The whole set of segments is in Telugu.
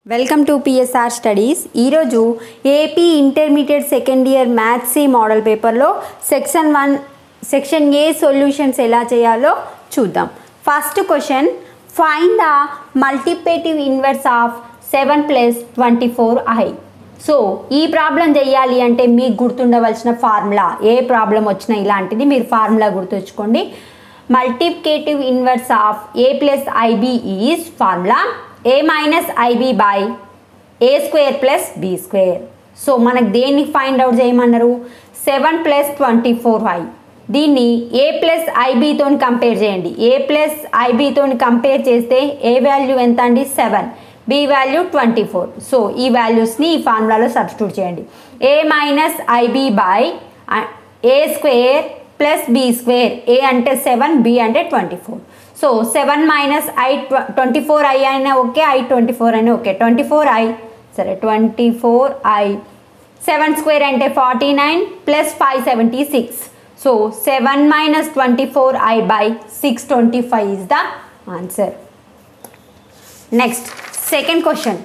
వెల్కమ్ టు పిఎస్ఆర్ స్టడీస్ ఈరోజు AP intermediate second year maths C model పేపర్లో section one section A solutions ఎలా చేయాలో చూద్దాం first question find the multiplicative inverse of seven plus twenty four i so ఈ ప్రాబ్లం చేయాలి అంటే మీకు గుర్తుండవలసిన ఫార్ములా ఏ ప్రాబ్లం వచ్చినా ఇలాంటిది మీరు ఫార్ములా గుర్తుంచుకోండి multiplicative inverse of a plus i b is formula a minus i b by a square plus b square so మనకు దేన్ని ఫైండ్ అవుట్ చేయమన్నారు seven plus twenty four i దీన్ని ఏ ప్లస్ ఐబీతో కంపేర్ చేయండి ఏ ప్లస్ ఐబీతో కంపేర్ చేస్తే ఏ వాల్యూ ఎంత అండి seven b value twenty four so ఈ వాల్యూస్ని ఈ ఫార్ములాలో సబ్స్టిట్యూట్ చేయండి a minus i b by a square plus b square a అంటే సెవెన్ బి అంటే twenty four so seven minus i twenty four i అయినా ఓకే ఐ ట్వంటీ ఫోర్ అయినా ఓకే ట్వంటీ ఫోర్ ఐ సరే twenty four i seven square అంటే forty nine plus five seventy six so seven minus twenty four i by six twenty five is the answer next second question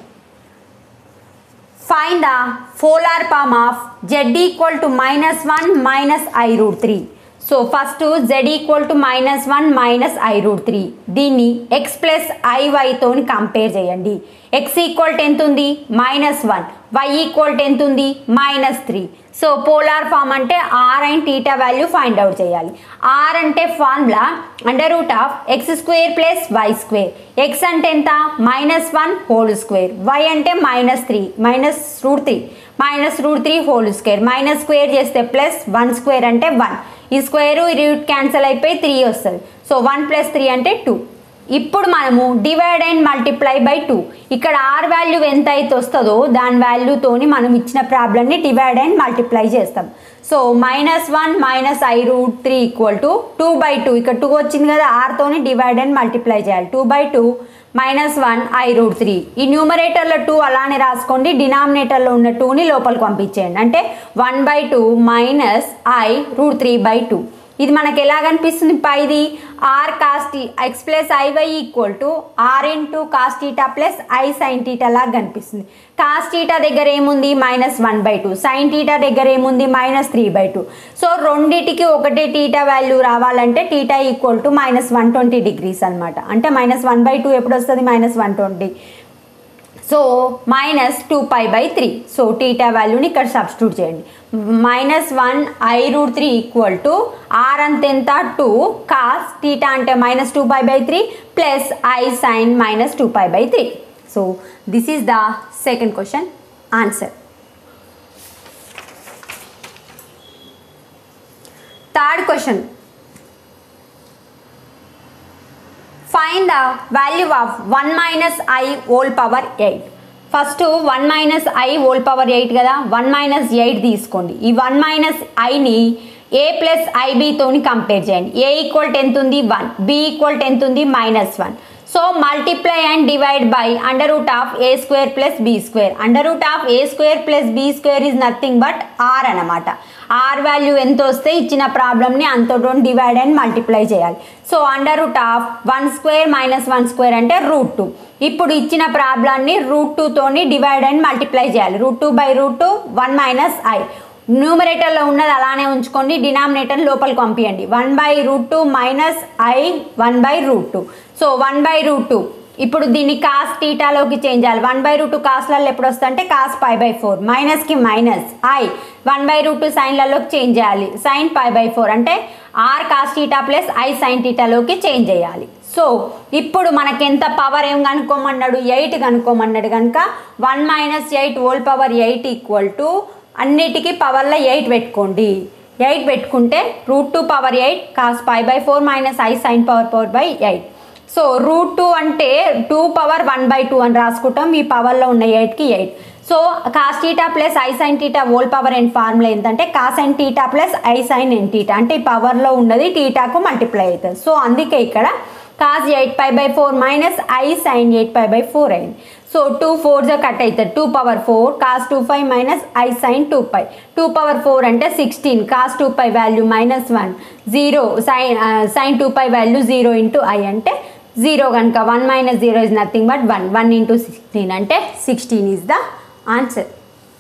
find the polar form of z equal to minus 1 minus i root 3 so first z equal to minus one minus i root three దీన్ని ఎక్స్ ప్లస్ ఐవైతో కంపేర్ చేయండి ఎక్స్ ఈక్వల్ టు ఎంత ఉంది minus one y equal to ఎంత ఉంది minus three so polar form అంటే r and theta value find out చేయాలి ఆర్ అంటే formula under root of x square plus y square x అంటే ఎంత minus one whole square y అంటే minus three minus root three minus root three whole square minus square చేస్తే ప్లస్ వన్ స్క్వేర్ అంటే వన్ ఈ స్క్వేరు ఈ రూట్ క్యాన్సిల్ అయిపోయి త్రీ వస్తుంది సో వన్ ప్లస్ త్రీ అంటే టూ ఇప్పుడు మనము divide and multiply by two ఇక్కడ ఆర్ వాల్యూ ఎంత అయితే వస్తుందో దాని వాల్యూతోని మనం ఇచ్చిన ప్రాబ్లమ్ని డివైడ్ అండ్ మల్టిప్లై చేస్తాం so minus one minus i root three equal to two by two ఇక్కడ టూ వచ్చింది కదా ఆర్తోని డివైడ్ అండ్ మల్టిప్లై చేయాలి two by two minus one i root three ఈ న్యూమరేటర్లో టూ అలానే రాసుకోండి డినామినేటర్లో ఉన్న టూని లోపలికి పంపించేయండి అంటే one by two minus i root three by two ఇది మనకి ఎలా కనిపిస్తుంది పైది r cos x plus i y equal to r into cos theta plus i sine theta లాగా కనిపిస్తుంది కాస్టీటా దగ్గర ఏముంది minus one by two sine theta దగ్గర ఏముంది minus three by two so రెండిటికి ఒకటే టీటా వాల్యూ రావాలంటే theta equal to minus one twenty degrees అనమాట అంటే మైనస్ వన్ బై టూ ఎప్పుడు వస్తుంది minus one twenty so minus two pi by three so theta వాల్యూని ఇక్కడ సబ్స్టిట్యూట్ చేయండి minus one i root three equal to r అంత ఎంత టూ కాస్ టీటా అంటే minus two pi by three plus i sine minus two pi by three so this is the second question answer third question find the value of one minus i whole power eight first one minus i whole power eight కదా వన్ మైనస్ ఎయిట్ తీసుకోండి ఈ వన్ మైనస్ ఐని ఏ ప్లస్ ఐబీతోని కంపేర్ చేయండి ఏ ఈక్వల్ టెన్త్ ఉంది వన్ బి ఈక్వల్ టెన్త్ ఉంది minus one so multiply and divide by under root of a square plus b square under root of a square plus b square is nothing but r అనమాట ఆర్ వాల్యూ ఎంత వస్తే ఇచ్చిన ప్రాబ్లమ్ని అంతతో డివైడ్ అండ్ మల్టిప్లై చేయాలి so under root of one square minus one square అంటే రూట్ టూ ఇప్పుడు ఇచ్చిన ప్రాబ్లమ్ని రూట్ టూతోని డివైడ్ అండ్ మల్టిప్లై చేయాలి root two by root two one minus i న్యూమరేటర్లో ఉన్నది అలానే ఉంచుకోండి డినామినేటర్ లోపలికి పంపించండి one by root two minus i one by root two so one by root two ఇప్పుడు దీన్ని కాస్ టీటాలోకి చేంజ్ చేయాలి వన్ బై రూట్ టూ కాస్లలో ఎప్పుడు వస్తుందంటే కాస్ పై బై ఫోర్ మైనస్కి minus i one by root two సైన్లలోకి చేంజ్ చేయాలి సైన్ పై బై ఫోర్ అంటే r cos theta plus i sine టీటాలోకి చేంజ్ చేయాలి సో ఇప్పుడు మనకి ఎంత పవర్ ఏం కనుక్కోమన్నాడు ఎయిట్ కనుక్కోమన్నాడు కనుక one minus eight whole power eight equal to అన్నిటికీ పవర్లో ఎయిట్ పెట్టుకోండి ఎయిట్ పెట్టుకుంటే root two power eight cos pi by four minus i sine power power by eight so root two అంటే two power one by two అని రాసుకుంటాం ఈ పవర్లో ఉన్న ఎయిట్కి eight so cos theta plus i sine theta whole power and formula ఏంటంటే cos n theta plus i sine n theta అంటే ఈ పవర్లో ఉన్నది టీటాకు మల్టిప్లై అవుతుంది సో అందుకే ఇక్కడ cos eight pi by four minus i sine eight pi by four అయింది సో టూ ఫోర్ జా కట్ అవుతుంది two power four cos two five minus i sine two pi two power four అంటే sixteen cos two pi value minus one zero sine sine two pi value zero into i అంటే జీరో కనుక one minus zero is nothing but one one into sixteen అంటే sixteen is the answer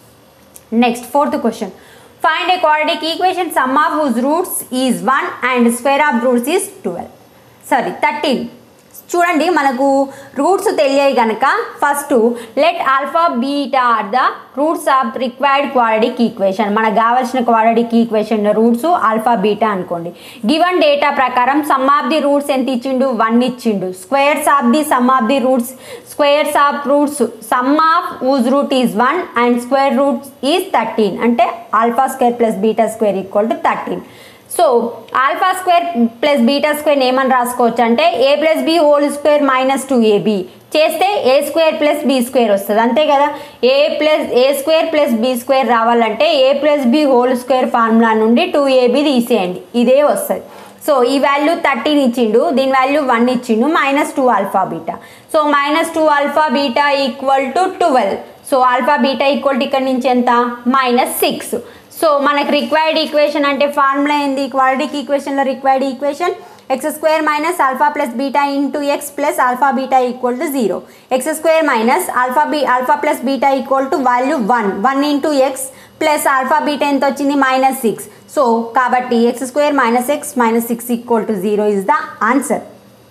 next fourth question find a quadratic equation sum of whose roots is one and square of roots is twelve sorry thirteen చూడండి మనకు రూట్స్ తెలియాయి కనుక first let alpha beta are the roots of required quadratic equation మనకు కావాల్సిన quadratic equation roots alpha beta అనుకోండి గివన్ డేటా ప్రకారం సమ్ ఆఫ్ ది రూట్స్ ఎంత ఇచ్చిండు వన్ ఇచ్చిండు squares of the sum of the roots squares of roots sum of ooze root is one and square root is thirteen అంటే alpha square plus beta square equal to thirteen so alpha square plus beta square ఏమని రాసుకోవచ్చు అంటే a plus b whole square minus two a b చేస్తే a square plus b square వస్తుంది అంతే కదా a plus a square plus b square రావాలంటే a plus b whole square formula నుండి టూ ఏబి తీసేయండి ఇదే వస్తుంది సో ఈ వాల్యూ థర్టీన్ ఇచ్చిండు దీని వాల్యూ వన్ ఇచ్చిండు minus two alpha beta so minus two alpha beta equal to twelve so alpha beta equal to ఇక్కడ నుంచి ఎంత మైనస్ సిక్స్ సో మనకు రిక్వైర్డ్ ఈక్వేషన్ అంటే ఫార్ములా ఏంది క్వాడ్రాటిక్ ఈక్వేషన్లో required equation x square minus alpha plus beta into x plus alpha beta equal to zero x square minus alpha b alpha plus beta equal to value one one into x plus alpha beta ఎంత వచ్చింది మైనస్ సిక్స్ సో కాబట్టి x square minus x minus six equal to zero is the answer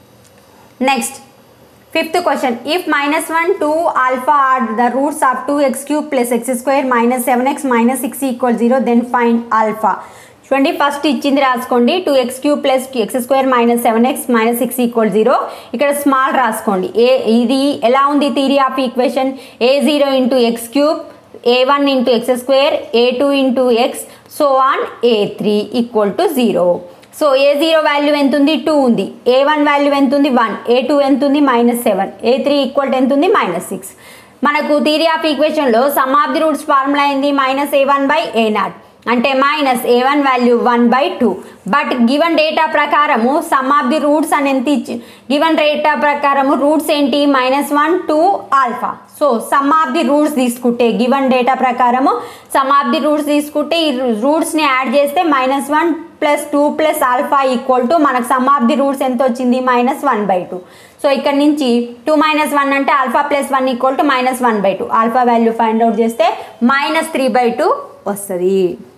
next fifth question if minus one two alpha are the roots of two x cube plus x square minus seven x minus six equal zero then find alpha చూడండి ఫస్ట్ ఇచ్చింది రాసుకోండి two x cube plus x square minus seven x minus six equal zero ఇక్కడ స్మాల్ రాసుకోండి ఏ ఇది ఎలా ఉంది theory of equation a zero into x cube a one into x square a two into x so on a three equal to zero so a zero value ఎంత ఉంది టూ ఉంది ఏ వన్ వాల్యూ ఎంత ఉంది వన్ ఏ టూ ఎంత ఉంది minus seven a three equal ఎంత ఉంది మైనస్ సిక్స్ మనకు థీరీ ఆఫ్ ఈక్వేషన్లో sum of the roots formula అయింది minus a one by a naught అంటే minus a one value one by two but given data ప్రకారము సమ్ ఆఫ్ ది రూట్స్ అని ఎంత ఇచ్చి గివన్ డేటా ప్రకారము రూట్స్ ఏంటి minus one two alpha so sum of the roots తీసుకుంటే గివన్ డేటా ప్రకారము సమ్ ఆఫ్ ది రూట్స్ తీసుకుంటే ఈ రూట్స్ని యాడ్ చేస్తే minus one plus two plus alpha equal to మనకు సమ్ ఆఫ్ ది రూట్స్ ఎంత వచ్చింది minus one by two so ఇక్కడ నుంచి టూ మైనస్ వన్ అంటే alpha plus one equal to minus one by two alpha value find out చేస్తే మైనస్ త్రీ బై టూ వస్తుంది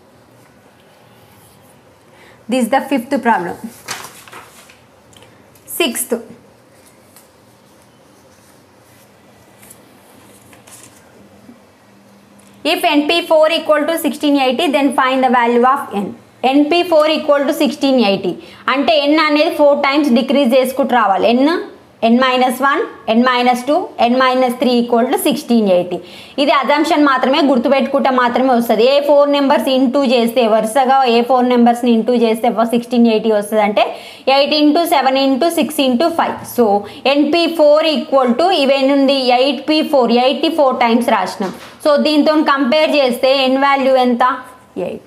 this the fifth problem sixth If NP4 equal to 1680 then find the value of n. NP4 equal to 1680 అంటే n అనేది ఫోర్ టైమ్స్ డిక్రీజ్ చేసుకుంటూ రావాలి n n minus one n minus two n minus three equal to sixteen eighty ఇది అజంప్షన్ మాత్రమే గుర్తుపెట్టుకుంటే మాత్రమే వస్తుంది ఏ ఫోర్ నెంబర్స్ ఇంటూ చేస్తే వరుసగా ఏ ఫోర్ నెంబర్స్ని ఇంటూ చేస్తే సిక్స్టీన్ ఎయిటీ వస్తుంది అంటే eight into seven into six into five so NP four equal to ఇవేనుంది eight P four eighty four times రాసినాం సో దీంతో కంపేర్ చేస్తే ఎన్ వాల్యూ ఎంత eight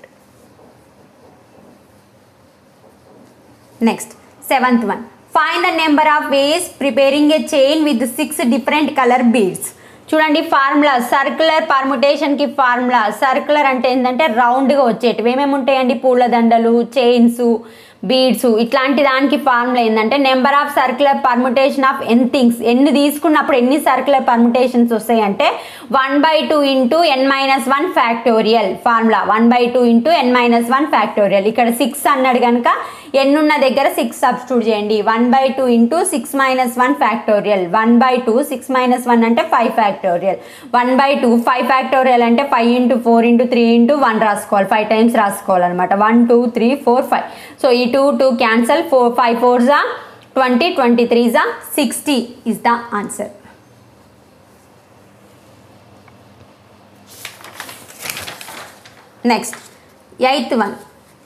next seventh one find the number of ways preparing a chain with six different colour beads చూడండి ఫార్ములా సర్కులర్ పర్ముటేషన్కి ఫార్ములా సర్కులర్ అంటే ఏంటంటే రౌండ్గా వచ్చేటివి ఏమేమి ఉంటాయండి పూల దండలు చైన్స్ బీడ్స్ ఇట్లాంటి దానికి ఫార్ములా ఏంటంటే number of circular permutation of n things ఎన్ని తీసుకున్నప్పుడు ఎన్ని సర్కులర్ పర్ముటేషన్స్ వస్తాయి అంటే one by two into n minus one factorial formula one by two into n minus one factorial ఇక్కడ సిక్స్ అన్నాడు కనుక ఎన్ ఉన్న దగ్గర సిక్స్ సబ్స్టిట్యూట్ చేయండి one by two into six minus one factorial one by two six minus one అంటే five factorial one by two five factorial అంటే five into four into three into one రాసుకోవాలి ఫైవ్ టైమ్స్ రాసుకోవాలన్నమాట one two three four five so ఈ two two cancel four five four జా ట్వంటీ ట్వంటీ త్రీ జా sixty is the answer next eighth one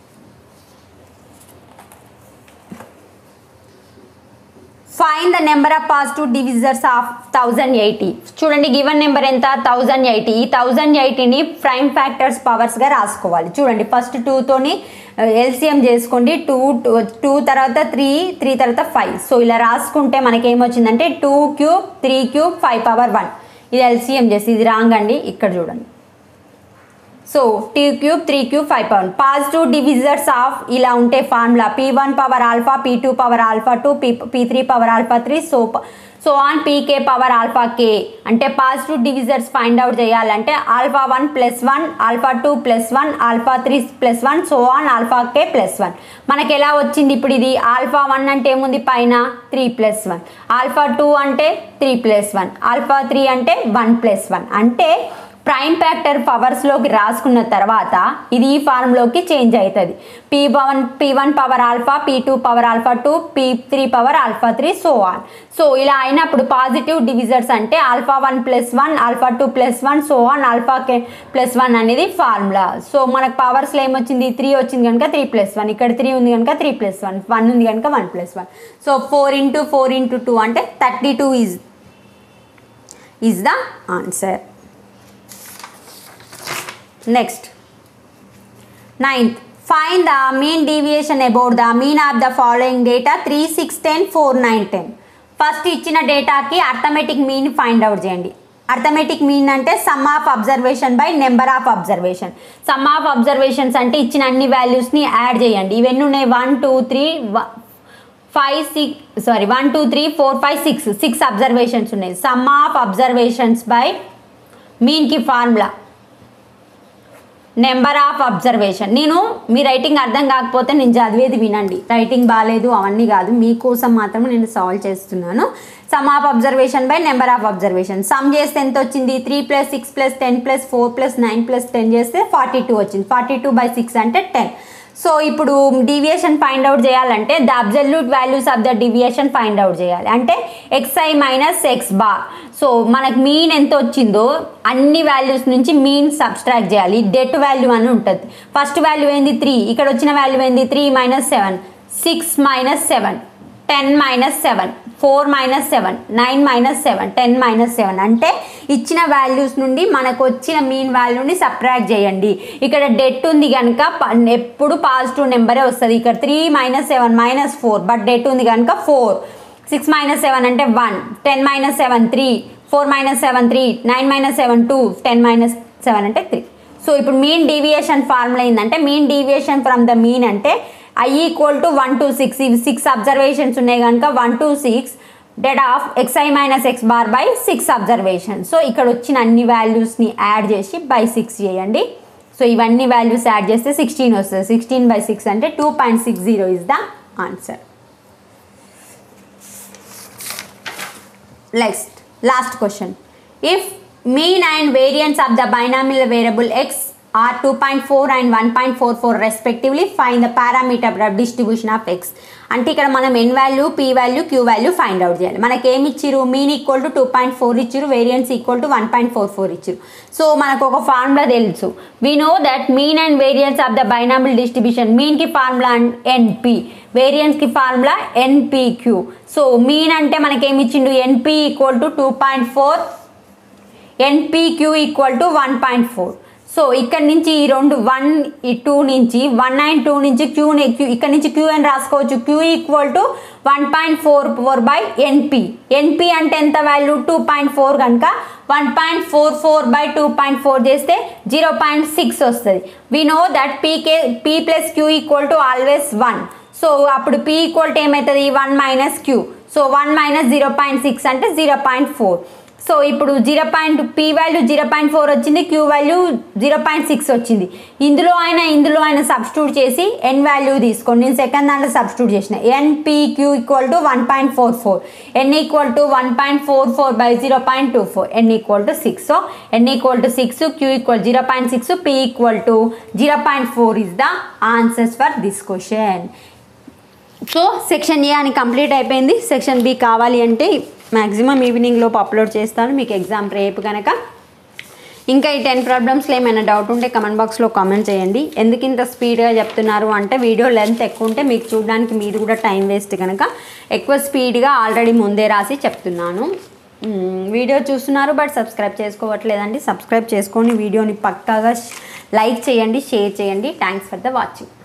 find the number of positive divisors of thousand eighty చూడండి గివెన్ నెంబర్ ఎంత థౌజండ్ ఎయిటీ ఈ థౌజండ్ ఎయిటీని ప్రైమ్ ఫ్యాక్టర్స్ పవర్స్గా రాసుకోవాలి చూడండి ఫస్ట్ టూతోని ఎల్సిఎం చేసుకోండి టూ టూ తర్వాత త్రీ త్రీ తర్వాత ఫైవ్ సో ఇలా రాసుకుంటే మనకి ఏమొచ్చిందంటే two cube three cube five power one ఇది ఎల్సిఎం చేసి ఇది రాంగ్ అండి ఇక్కడ చూడండి so T cube three cube five power positive divisors of ఇలా ఉంటే formula P one power alpha P two power alpha two P P three power alpha three so so on PK power alpha K అంటే పాజిటివ్ డివిజర్స్ ఫైండ్ అవుట్ చేయాలంటే alpha one plus one alpha two plus one alpha three plus one so on alpha K plus one మనకి ఎలా వచ్చింది ఇప్పుడు ఇది ఆల్ఫా వన్ అంటే ఏముంది పైన three plus one alpha two అంటే three plus one alpha three అంటే వన్ ప్లస్ వన్ అంటే ప్రైమ్ ఫ్యాక్టర్ పవర్స్లోకి రాసుకున్న తర్వాత ఇది ఈ ఫార్మ్లోకి చేంజ్ అవుతుంది P one P one power alpha P two power alpha two P three power alpha three so on so ఇలా అయినప్పుడు పాజిటివ్ డివిజర్స్ అంటే alpha one plus one alpha two plus one so on alpha K plus one అనేది ఫార్ములా సో మనకు పవర్స్లో ఏమొచ్చింది త్రీ వచ్చింది కనుక త్రీ ప్లస్ వన్ ఇక్కడ త్రీ ఉంది కనుక త్రీ ప్లస్ వన్ వన్ ఉంది కనుక one plus one so four into four into two అంటే thirty two is is the answer next ninth find the mean deviation about the mean of the following data three six ten four nine ten first ఇచ్చిన డేటాకి అర్థమెటిక్ మీన్ ఫైండ్ అవుట్ చేయండి అర్థమెటిక్ మీన్ అంటే sum of observation by number of observation sum of observations అంటే ఇచ్చిన అన్ని వాల్యూస్ని యాడ్ చేయండి ఇవన్నీ ఉన్నాయి one two three five six sorry one two three four five six six observations ఉన్నాయి సమ్ ఆఫ్ అబ్జర్వేషన్స్ బై మీన్కి ఫార్ములా నెంబర్ ఆఫ్ అబ్జర్వేషన్ నేను మీ రైటింగ్ అర్థం కాకపోతే నేను చదివేది వినండి రైటింగ్ బాగాలేదు అవన్నీ కాదు మీకోసం మాత్రమే నేను సాల్వ్ చేస్తున్నాను sum of observation by number of observation sum చేస్తే ఎంత వచ్చింది three plus six plus ten plus four plus nine plus ten చేస్తే ఫార్టీ టూ వచ్చింది ఫార్టీ టూ బై సిక్స్ అంటే టెన్ సో ఇప్పుడు డీవియేషన్ ఫైండ్ అవుట్ చేయాలంటే the absolute values of the deviation find out చేయాలి అంటే x i minus x bar so మనకు మీన్ ఎంత వచ్చిందో అన్ని వాల్యూస్ నుంచి మీన్ సబ్స్ట్రాక్ట్ చేయాలి డెట్ వాల్యూ అని ఉంటుంది ఫస్ట్ వాల్యూ ఏంది త్రీ ఇక్కడ వచ్చిన వాల్యూ ఏంది three minus seven six minus seven ten minus seven four minus seven nine minus seven ten minus seven అంటే ఇచ్చిన వాల్యూస్ నుండి మనకు వచ్చిన మీన్ వాల్యూని సబ్ట్రాక్ట్ చేయండి ఇక్కడ డెట్ ఉంది కనుక ప- ఎప్పుడు పాజిటివ్ నెంబరే వస్తుంది ఇక్కడ three minus seven minus four but det ఉంది కనుక ఫోర్ సిక్స్ మైనస్ సెవెన్ అంటే one ten minus seven three four minus seven three nine minus seven two ten minus seven అంటే త్రీ సో ఇప్పుడు మీన్ డీవియేషన్ ఫార్ములా ఏంటంటే mean deviation from the mean అంటే i equal to one to six ఇవి సిక్స్ అబ్జర్వేషన్స్ ఉన్నాయి కనుక one to six det of x i minus x bar by six observation so ఇక్కడ వచ్చిన అన్ని వాల్యూస్ని యాడ్ చేసి బై సిక్స్ చేయండి సో ఇవన్నీ వాల్యూస్ యాడ్ చేస్తే సిక్స్టీన్ వస్తుంది సిక్స్టీన్ బై సిక్స్ అంటే two point six zero is the answer next last question if mean and variance of the binomial variable x are two point four and one point four four respectively find the parameter of distribution of x అంటే ఇక్కడ మనం n value P value Q value find out చేయాలి మనకి ఏమి ఇచ్చిరు mean equal to two point four ఇచ్చిరు variance equal to one point four four ఇచ్చిరు సో మనకు ఒక ఫార్ములా తెలుసు we know that mean and variance of the binomial distribution మీన్కి ఫార్ములా ఎన్పి వేరియన్స్కి ఫార్ములా ఎన్పిక్యూ సో మీన్ అంటే మనకేమి ఇచ్చిండు NP equal to two point four NPQ equal to one point four so ఇక్కడ నుంచి ఈ రెండు వన్ ఈ టూ నుంచి వన్ అండ్ టూ నుంచి క్యూ క్యూ ఇక్కడ నుంచి క్యూ అని రాసుకోవచ్చు Q equal to one point four four by NP NP అంటే ఎంత వాల్యూ టూ పాయింట్ ఫోర్ కనుక one point four four by two point four చేస్తే జీరో పాయింట్ సిక్స్ వస్తుంది we know that PK P plus Q equal to always one so అప్పుడు పీ ఈక్వల్ టు ఏమవుతుంది one minus Q so one minus zero point six అంటే జీరో పాయింట్ ఫోర్ సో ఇప్పుడు zero point P value zero point four వచ్చింది Q value zero point six వచ్చింది ఇందులో అయినా ఇందులో అయినా సబ్స్టిట్యూట్ చేసి ఎన్ వాల్యూ తీసుకోండి నేను సెకండ్ దాంట్లో సబ్స్టిట్యూట్ చేసిన n p q equal to one point four four n equal to one point four four by zero point two four n equal to six so n equal to six q equal zero point six p equal to zero point four is the answers for this question so section A అని కంప్లీట్ అయిపోయింది సెక్షన్ బి కావాలి అంటే మ్యాక్సిమం ఈవినింగ్ లోపు అప్లోడ్ చేస్తాను మీకు ఎగ్జామ్ రేపు కనుక ఇంకా ఈ టెన్ ప్రాబ్లమ్స్లో ఏమైనా డౌట్ ఉంటే కమెంట్ బాక్స్లో కామెంట్ చేయండి ఎందుకు ఇంత స్పీడ్గా చెప్తున్నారు అంటే వీడియో లెంత్ ఎక్కువ ఉంటే మీకు చూడడానికి మీది కూడా టైం వేస్ట్ కనుక ఎక్కువ స్పీడ్గా ఆల్రెడీ ముందే రాసి చెప్తున్నాను మ్మ్, వీడియో చూస్తున్నారు బట్ సబ్స్క్రైబ్ చేసుకోవట్లేదండి సబ్స్క్రైబ్ చేసుకొని వీడియోని పక్కాగా లైక్ చేయండి షేర్ చేయండి థ్యాంక్స్ ఫర్ ద వాచింగ్